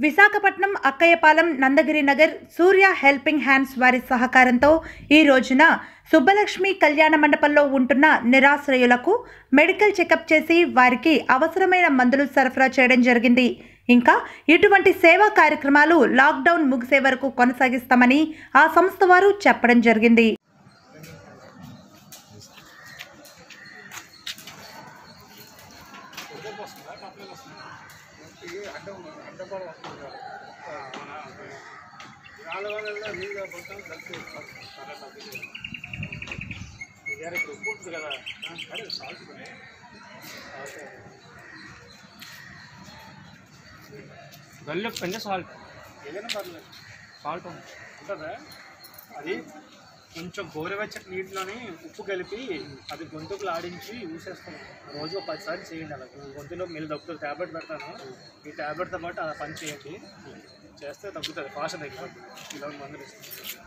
Visakhapatnam Akkayyapalem Nandagiri Nagar Surya helping hands వారి సహకారంతో ఈ రోజున సుబ్బలక్ష్మి కళ్యాణ మండపంలో ఉంటున్న నిరాశ్రయులకు మెడికల్ చెకప్ చేసి వారికి అవసరమైన మందులు సరఫరా చేయడం జరిగింది ఇంకా ఇటువంటి సేవా కార్యక్రమాలు లాక్డౌన్ ముగిసే వరకు కొనసాగిస్తామని ఆ సంస్థ వారు చెప్పడం జరిగింది గల్లు కొంచెం సాల్ట్ ఏదైనా పర్లేదు సాల్ట్ ఉంటుందా అది కొంచెం గోరువెచ్చటి నీటిలోని ఉప్పు కలిపి అది గొంతుకులు ఆడించి ఊసేస్తాం రోజు ఒక పది సార్లు చేయండి అలా గొంతులో మీరు తగ్గుతుంది ట్యాబ్లెట్ పెడతాను ఈ ట్యాబ్లెట్తో పాటు అలా పని చేయండి చేస్తే తగ్గుతుంది ఫాస్ట్ తగ్గిపోతుంది ఇలా మందులు ఇస్తాం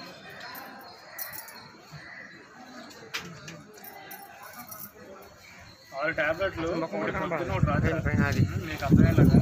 ఆరు ట్యాబ్లెట్లు ఒకటి పొద్దున్న ఒకటి రాత్రి మీకు అర్థమయ్యేలాగా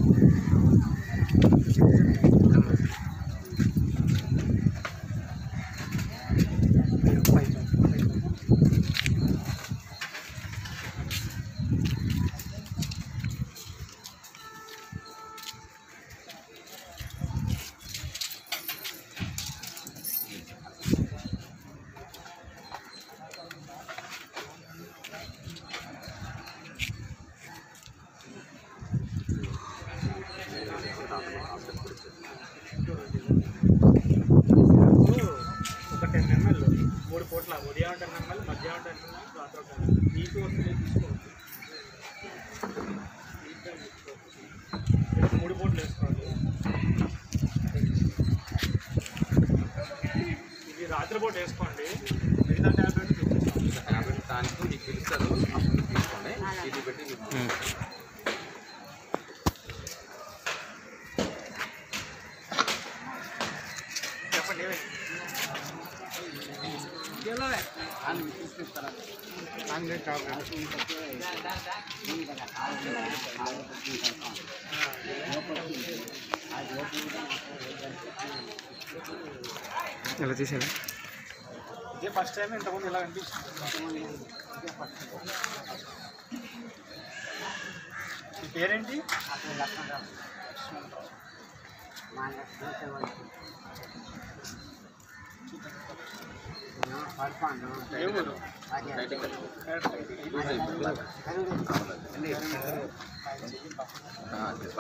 ఒక టెన్ ఎంఎల్ మూడు పూట్ల ఉదయం టెన్ ఎంఎల్ మధ్యాహ్నం టెన్ ఎంఎల్ రాత్రి టెన్ ఎంఎల్ నీకు వస్తుంది తీసుకోవచ్చు నీట్గా తీసుకోవచ్చు. ఇలా మూడు పూటలు వేసుకోవాలి ఇది రాత్రిపూట వేసుకోండి మిగతా ట్యాబ్లెట్ ట్యాబ్లెట్ దానికి మీకు పిలుస్తారు అప్పుడు తీసుకోండి ఇది పెట్టి మీకు చెప్పండి ఏమైంది? ఎలా తీసేయాలి ఇదే ఫస్ట్ టైం ఇంతకుముందు ఇలా అనిపిస్తుంది మీ పేరేంటి ఏ ఊరు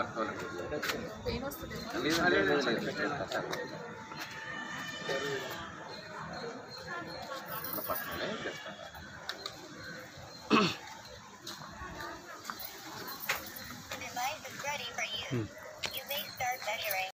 పట్టుకోవాలి లేదు లేదు లేదు లేదు